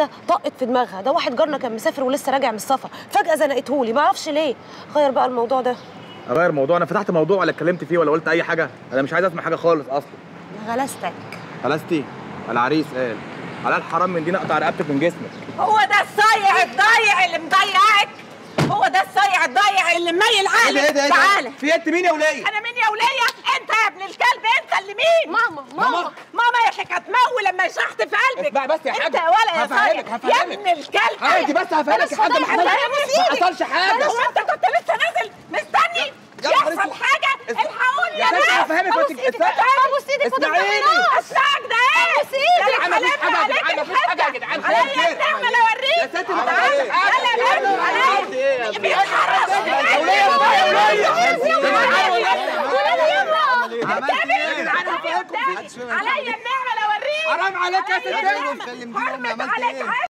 ده طقت في دماغها ده واحد جارنا كان مسافر ولسه راجع من السفر فجاه زنقتهولي ما اعرفش ليه غير بقى الموضوع ده اغير موضوع انا فتحت موضوع ولا اتكلمت فيه ولا قلت اي حاجه انا مش عايز اسمع حاجه خالص اصلا غلستك خلاصتي العريس قال على الحرام من دي نقطع رقبتك من جسمك هو ده الصايع الضايع اللي مضيعك هو ده الصايع الضايع اللي مميل عقلك تعالى في انت مين يا وليه انا مين يا وليه انت يا ابن الكلب انت اللي مين ماما ماما ماما يا اللي كانت تمول لما شحت في قلبك اسمع بس يا حاج. انت ولا يا صايع هفهمك، يا هفهمك. ابن الكلب انت بس هفهمك يا حاج ما حصلش ما حصلش حاجه هو انت كنت لسه نازل مستني يا نهار يحصل اسود. حاجه الحقوني يا يا ست ناس هفهمك ابوس بس ايدك اسمعي. ابوس ايدك اسمعيني. اسمعك ده ايه ابوس ايدك يا جدعان مفيش حاجة يا جدعان، مفيش حاجة يا جدعان، خير، عليا خير. النعمه لو اوريك يا ست ما تعالى تعمليش حاجة. يلا يا ابني عملت ايه يا عليا ابني؟ بيتحرش يا وليه يا وليه عليا النعمه لو اوريك حرام عليك يا ست عليا النعمة. حرمت عليك